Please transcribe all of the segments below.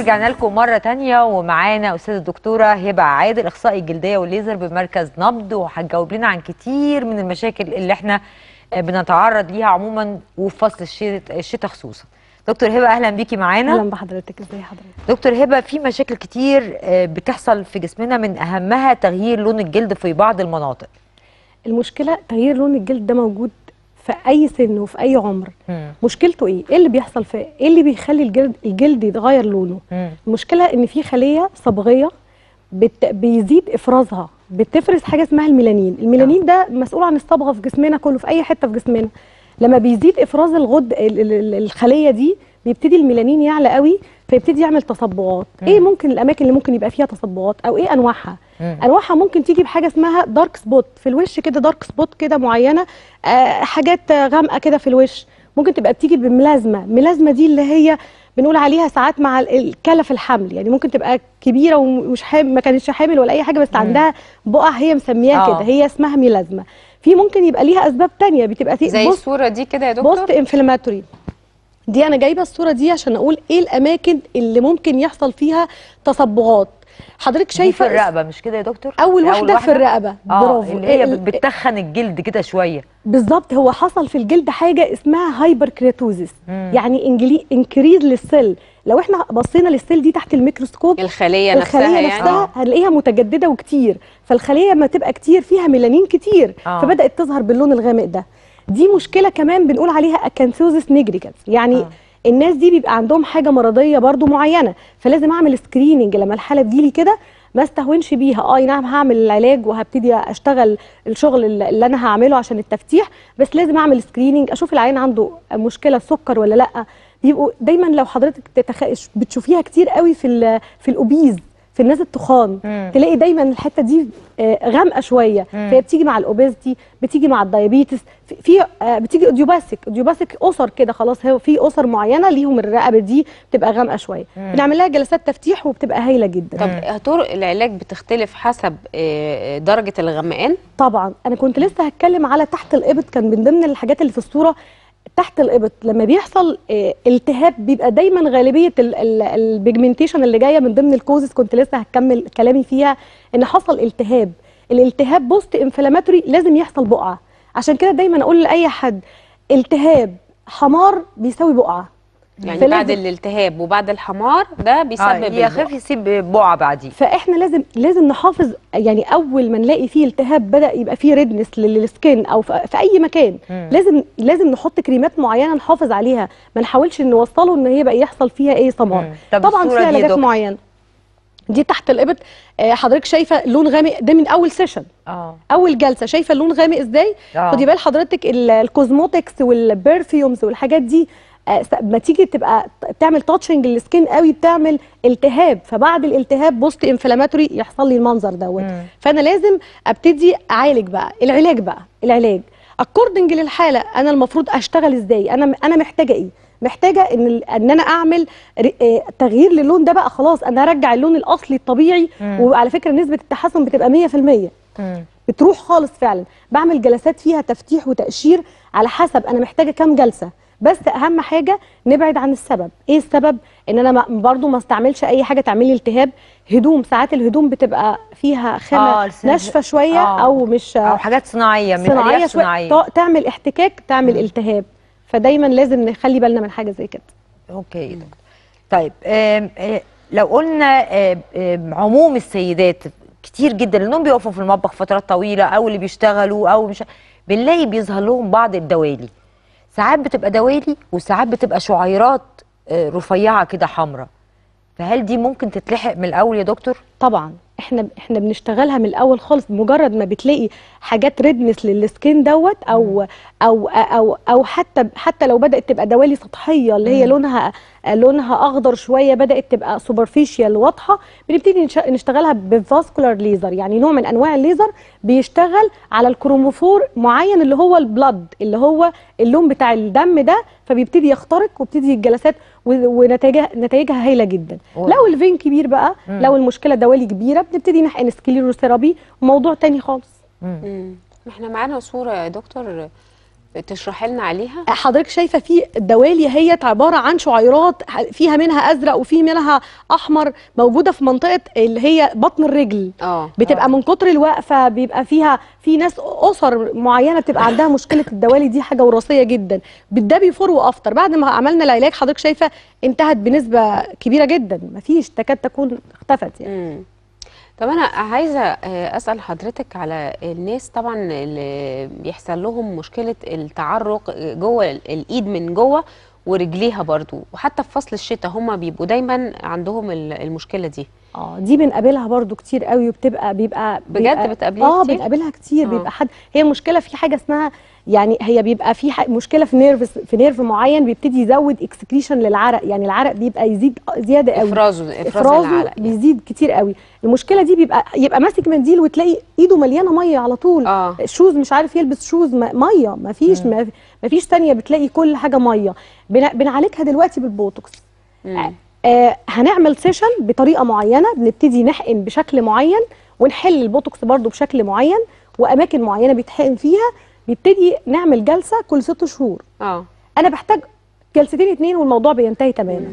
ورجعنا لكم مرة تانية ومعانا أستاذة الدكتورة هبة عادل أخصائي الجلدية والليزر بمركز نبض وهتجاوب لنا عن كتير من المشاكل اللي احنا بنتعرض ليها عموما وفي فصل الشتاء الشتاء خصوصا. دكتور هبة أهلا بيكي معانا. اهلا بحضرتك ازي حضرتك دكتور هبة في مشاكل كتير آه، بتحصل في جسمنا من أهمها تغيير لون الجلد في بعض المناطق. المشكله تغيير لون الجلد ده موجود في اي سن وفي اي عمر مم. مشكلته ايه ايه اللي بيحصل في ايه اللي بيخلي الجلد الجلد يتغير لونه مم. المشكله ان في خليه صبغيه بت... بيزيد افرازها بتفرز حاجه اسمها الميلانين الميلانين ده مسؤول عن الصبغه في جسمنا كله في اي حته في جسمنا لما بيزيد افراز الغد ال- ال- ال- الخليه دي بيبتدي الميلانين يعلى قوي فيبتدي يعمل تصبغات ايه ممكن الاماكن اللي ممكن يبقى فيها تصبغات او ايه انواعها مم. انواعها ممكن تيجي بحاجه اسمها دارك سبوت في الوش كده دارك سبوت كده معينه آه حاجات آه، غامقه كده في الوش ممكن تبقى بتيجي بملازمه ملازمه دي اللي هي بنقول عليها ساعات مع ال- الكلف الحمل يعني ممكن تبقى كبيره ومش حامل ما كانتش حامل ولا اي حاجه بس عندها بقع هي مسمياها آه. كده هي اسمها ملازمه في ممكن يبقى ليها اسباب تانية بتبقى تي- زي بص الصوره دي كده يا دكتور بوست انفلاماتوري دي انا جايبه الصوره دي عشان اقول ايه الاماكن اللي ممكن يحصل فيها تصبغات حضرتك دي في شايفه الرقبة مش كده يا دكتور؟ اول واحده في الرقبه اه برافو اللي هي ال- بتتخن الجلد كده شوية. بالظبط هو حصل في الجلد حاجه اسمها هايبر كرياتوزيس مم. يعني انجلي انكريز للسيل لو احنا بصينا للسيل دي تحت الميكروسكوب الخليه نفسها الخليه يعني نفسها هنلاقيها متجدده وكتير فالخليه لما تبقى كتير فيها ميلانين كتير آه. فبدات تظهر باللون الغامق ده دي مشكله كمان بنقول عليها اكانثوزيس نيجريكانس يعني آه. الناس دي بيبقى عندهم حاجه مرضيه برضو معينه فلازم اعمل سكريننج لما الحاله تجيلي كده ما استهونش بيها اه نعم هعمل العلاج وهبتدي اشتغل الشغل اللي اللي انا هعمله عشان التفتيح بس لازم اعمل سكريننج اشوف العين عنده مشكله سكر ولا لا بيبقوا دايما لو حضرتك تتخ... بتشوفيها كتير قوي في ال... في الاوبيز في الناس التخان مم. تلاقي دايما الحته دي آه، غامقه شويه مم. فهي بتيجي مع الاوبيزتي بتيجي مع الدايابيتس في- في آه، بتيجي اوديوباسيك اوديوباسيك اسر كده خلاص هو في اسر معينه ليهم الرقبه دي بتبقى غامقه شويه مم. بنعمل لها جلسات تفتيح وبتبقى هايله جدا طب طرق العلاج بتختلف حسب آه، درجه الغمقان طبعا انا كنت لسه هتكلم على تحت الابط كان من ضمن الحاجات اللي في الصوره تحت الابط لما بيحصل آه، التهاب بيبقى دايما غالبيه البيجمنتيشن اللي جايه من ضمن الكوزز كنت لسه هكمل كلامي فيها ان حصل التهاب الالتهاب بوست انفلاماتوري لازم يحصل بقعه عشان كده دايما اقول لاي حد التهاب حمار بيساوي بقعه يعني فلازم- بعد الالتهاب وبعد الحمار ده بيسبب اه البقع. يخاف يسيب بقعة بعديه. فاحنا لازم لازم نحافظ يعني اول ما نلاقي فيه التهاب بدا يبقى فيه ريدنس للسكين او في في اي مكان مم. لازم لازم نحط كريمات معينه نحافظ عليها ما نحاولش نوصله ان هي بقى يحصل فيها ايه مم. سمار طب طبعا الصورة في دي يا علاجات دكتور؟ معينه دي تحت الابط آه، حضرتك شايفه لون غامق ده من اول سيشن اه اول جلسه شايفه اللون غامق ازاي آه. خدي بال حضرتك ال- الكوزموتكس والبرفيومز والحاجات دي آه، س- ما تيجي تبقى ت- تعمل تاتشنج للسكين قوي بتعمل التهاب فبعد الالتهاب بوست انفلاماتوري يحصل لي المنظر دوت مم. فانا لازم ابتدي اعالج بقى العلاج بقى العلاج اكوردنج للحاله انا المفروض اشتغل ازاي انا انا محتاجه ايه محتاجه ان ال- ان انا اعمل ر- آه، تغيير للون ده بقى خلاص انا ارجع اللون الاصلي الطبيعي مم. وعلى فكره نسبه التحسن بتبقى 100% مم. بتروح خالص فعلا بعمل جلسات فيها تفتيح وتقشير على حسب انا محتاجه كام جلسه بس اهم حاجه نبعد عن السبب ايه السبب ان انا ما- برضو ما استعملش اي حاجه تعمل لي التهاب هدوم ساعات الهدوم بتبقى فيها خامه آه، آه السن- ناشفه شويه آه. او مش او حاجات صناعية من صناعيه ألياف شويه صناعية. تع- تعمل احتكاك تعمل التهاب فدايما لازم نخلي بالنا من حاجه زي كده اوكي يا دكتور طيب آم، آه، لو قلنا آم، آم، عموم السيدات كتير جدا لانهم بيقفوا في المطبخ فترات طويله او اللي بيشتغلوا او مش بنلاقي بيظهر لهم بعض الدوالي ساعات بتبقى دوالي وساعات بتبقى شعيرات آه، رفيعه كده حمراء فهل دي ممكن تتلحق من الاول يا دكتور طبعا احنا احنا بنشتغلها من الاول خالص بمجرد ما بتلاقي حاجات ريدنس للسكين دوت او او او او حتى حتى لو بدات تبقى دوالي سطحيه اللي هي مم. لونها لونها اخضر شويه بدات تبقى سوبرفيشال واضحه بنبتدي نش- نشتغلها بفاسكولار ليزر يعني نوع من انواع الليزر بيشتغل على الكروموفور معين اللي هو البلد اللي هو اللون بتاع الدم ده فبيبتدي يخترق وبتدي الجلسات و- ونتائجها نتائجها هايله جدا و- لو الفين كبير بقى مم. لو المشكله دوالي كبيره بنبتدي نحقن سكليروثيرابي وموضوع تاني خالص مم. احنا معانا صوره يا دكتور تشرحي لنا عليها حضرتك شايفه في الدوالي هي عباره عن شعيرات فيها منها ازرق وفي منها احمر موجوده في منطقه اللي هي بطن الرجل اه بتبقى من كتر الوقفه بيبقى فيها في ناس اسر معينه بتبقى عندها مشكله الدوالي دي حاجه وراثيه جدا ده بيفور وافتر بعد ما عملنا العلاج حضرتك شايفه انتهت بنسبه كبيره جدا مفيش تكاد تكون اختفت يعني مم. طب انا عايزه آه، اسال حضرتك على الناس طبعا اللي بيحصل لهم مشكله التعرق جوه ال- الايد من جوه ورجليها برضو وحتى في فصل الشتاء هم بيبقوا دايما عندهم ال- المشكله دي اه دي بنقابلها برضو كتير قوي وبتبقى بيبقى بجد بيبقى- بتقابليها اه كتير؟ بنقابلها كتير آه. بيبقى حد هي المشكله في حاجه اسمها يعني هي بيبقى في ح- مشكله في نيرف في نيرف معين بيبتدي يزود اكسكريشن للعرق يعني العرق بيبقى يزيد زياده قوي افرازه افراز افرازه العرق يعني. بيزيد كتير قوي المشكله دي بيبقى يبقى ماسك منديل وتلاقي ايده مليانه ميه على طول اه شوز مش عارف يلبس شوز م- ميه ما فيش ما فيش ثانيه بتلاقي كل حاجه ميه بن- بنعالجها دلوقتي بالبوتوكس مم. آه هنعمل سيشن بطريقه معينه بنبتدي نحقن بشكل معين ونحل البوتوكس برضو بشكل معين واماكن معينه بيتحقن فيها بيبتدي نعمل جلسه كل ست شهور اه انا بحتاج جلستين اتنين والموضوع بينتهي تماما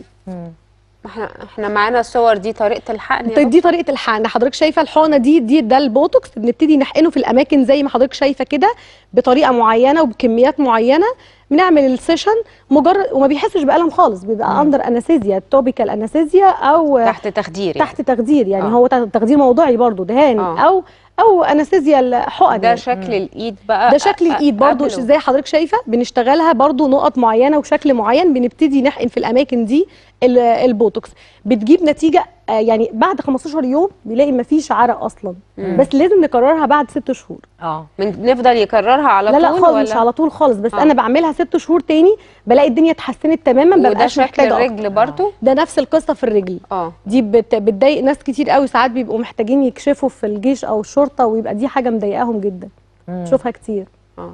احنا احنا معانا الصور دي طريقه الحقن يا طيب دي طريقه الحقن حضرتك شايفه الحقنه دي دي ده البوتوكس بنبتدي نحقنه في الاماكن زي ما حضرتك شايفه كده بطريقه معينه وبكميات معينه بنعمل السيشن مجرد وما بيحسش بالم خالص بيبقى اندر انستيزيا توبيكال انستيزيا او تحت تخدير يعني. تحت تخدير يعني آه. هو تخدير موضعي برضو دهان آه. او او انستيزيا الحقن ده يعني. شكل الايد بقى ده شكل الايد برضو قبل و- زي حضرتك شايفه بنشتغلها برضو نقط معينه وشكل معين بنبتدي نحقن في الاماكن دي ال- البوتوكس بتجيب نتيجه آه، يعني بعد 15 يوم بيلاقي مفيش عرق اصلا مم. بس لازم نكررها بعد ست شهور اه من نفضل يكررها على لا طول لا خالص ولا مش على طول خالص بس آه. انا بعملها ست شهور تاني بلاقي الدنيا اتحسنت تماما وده مبقاش شكل محتاجه أكتر. الرجل برضو ده نفس القصه في الرجل اه دي بت... بتضايق ناس كتير قوي ساعات بيبقوا محتاجين يكشفوا في الجيش او الشرطه ويبقى دي حاجه مضايقاهم جدا شوفها كتير اه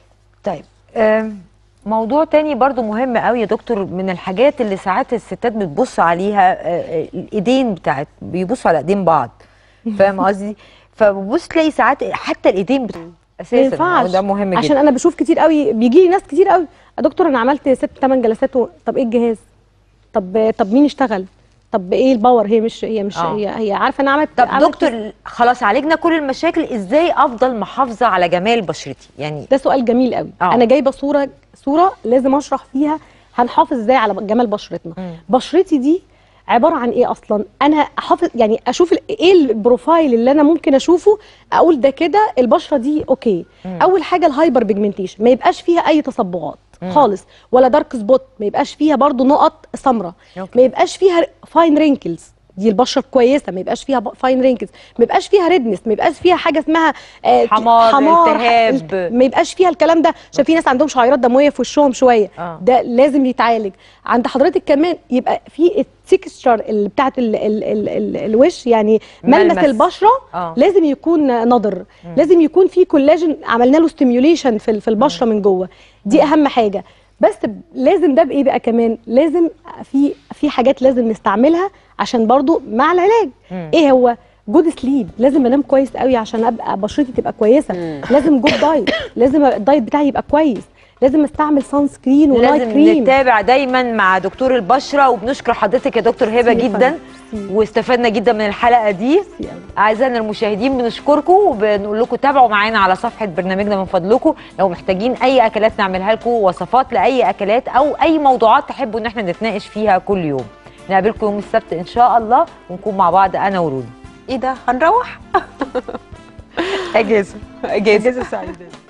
طيب آم، موضوع تاني برضو مهم قوي يا دكتور من الحاجات اللي ساعات الستات بتبص عليها آه، آه، الايدين بتاعت بيبصوا على ايدين بعض فاهم قصدي فبص تلاقي ساعات حتى الايدين بت... ما اساسا ينفعش ده مهم عشان جدا انا بشوف كتير قوي بيجي لي ناس كتير قوي يا دكتور انا عملت ست ثمان جلسات و... طب ايه الجهاز طب طب مين اشتغل طب ايه الباور هي مش هي مش آه. هي هي عارفه انا عملت طب عملت دكتور خلاص عالجنا كل المشاكل ازاي افضل محافظه على جمال بشرتي يعني ده سؤال جميل قوي آه. انا جايبه صوره صوره لازم اشرح فيها هنحافظ ازاي على جمال بشرتنا مم. بشرتي دي عباره عن ايه اصلا انا احافظ يعني اشوف ال- ايه البروفايل اللي انا ممكن اشوفه اقول ده كده البشره دي اوكي مم. اول حاجه الهايبر بيجمنتيشن ما يبقاش فيها اي تصبغات مم. خالص ولا دارك سبوت ما يبقاش فيها برضو نقط سمراء أوكي. ما يبقاش فيها فاين رينكلز دي البشره كويسه ما يبقاش فيها فاين رينكلز ما يبقاش فيها ريدنس ما يبقاش فيها حاجه اسمها آه، حمار، التهاب. ما يبقاش فيها الكلام ده عشان في ناس عندهم شعيرات دمويه في وشهم شويه آه. ده لازم يتعالج عند حضرتك كمان يبقى في التكستشر اللي بتاعت ال ال ال ال الوش يعني ملمس, ملمس. البشره آه. لازم يكون نضر لازم يكون في كولاجين عملنا له ستيميوليشن في ال- في البشره من جوه دي اهم حاجه بس ب- لازم ده بايه بقى كمان لازم في في حاجات لازم نستعملها عشان برضو مع العلاج مم. ايه هو جود سليب لازم انام كويس قوي عشان ابقى بشرتي تبقى كويسه مم. لازم جود دايت لازم الدايت بتاعي يبقى كويس لازم استعمل سان سكرين ونايت لازم كريم نتابع دايما مع دكتور البشره وبنشكر حضرتك يا دكتور هبه ميرسي يا جدا فندم. ميرسي. واستفدنا جدا من الحلقه دي ميرسي أوي. اعزائنا المشاهدين بنشكركم وبنقول لكم تابعوا معانا على صفحه برنامجنا من فضلكم لو محتاجين اي اكلات نعملها لكم وصفات لاي اكلات او اي موضوعات تحبوا ان احنا نتناقش فيها كل يوم نقابلكم يوم السبت ان شاء الله ونكون مع بعض انا ورودي ايه ده هنروح اجازه اجازه اجازه سعيده